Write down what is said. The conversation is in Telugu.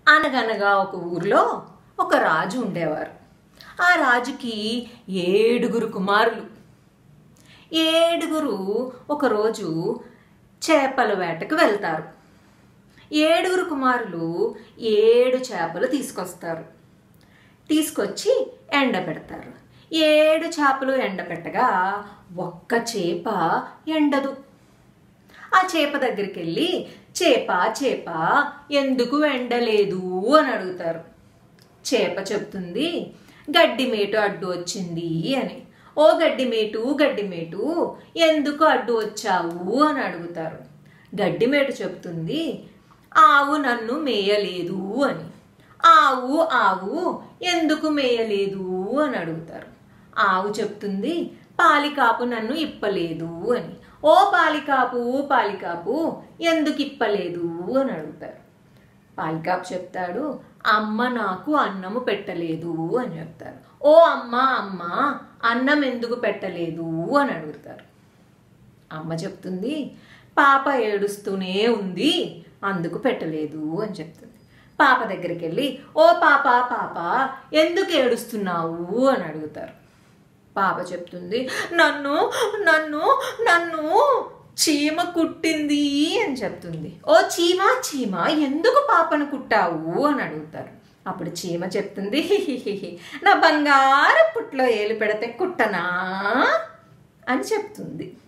అనగనగా ఒక ఊర్లో ఒక రాజు ఉండేవారు ఆ రాజుకి ఏడుగురు కుమారులు ఏడుగురు ఒకరోజు చేపల వేటకు వెళ్తారు ఏడుగురు కుమారులు ఏడు చేపలు తీసుకొస్తారు తీసుకొచ్చి ఎండబెడతారు ఏడు చేపలు ఎండబెట్టగా ఒక్క చేప ఎండదు ఆ చేప దగ్గరికి వెళ్ళి చేప చేప ఎందుకు ఎండలేదు అని అడుగుతారు చేప చెప్తుంది గడ్డి మేటు అడ్డు వచ్చింది అని ఓ గడ్డి మేటు గడ్డి మేటు ఎందుకు అడ్డు వచ్చావు అని అడుగుతారు గడ్డి మేటు చెప్తుంది ఆవు నన్ను మేయలేదు అని ఆవు ఆవు ఎందుకు మేయలేదు అని అడుగుతారు ఆవు చెప్తుంది పాలికాపు నన్ను ఇప్పలేదు అని ఓ పాలికాపు పాలికాపు ఎందుకు ఇప్పలేదు అని అడుగుతారు పాలికాపు చెప్తాడు అమ్మ నాకు అన్నము పెట్టలేదు అని చెప్తారు ఓ అమ్మ అమ్మ అన్నం ఎందుకు పెట్టలేదు అని అడుగుతారు అమ్మ చెప్తుంది పాప ఏడుస్తూనే ఉంది అందుకు పెట్టలేదు అని చెప్తుంది పాప దగ్గరికి వెళ్ళి ఓ పాప పాప ఎందుకు ఏడుస్తున్నావు అని అడుగుతారు పాప చెప్తుంది నన్ను నన్ను నన్ను చీమ కుట్టింది అని చెప్తుంది ఓ చీమ చీమ ఎందుకు పాపను కుట్టావు అని అడుగుతారు అప్పుడు చీమ చెప్తుంది "హిహిహిహి, నా బంగారు పుట్లో ఏలు పెడితే కుట్టనా అని చెప్తుంది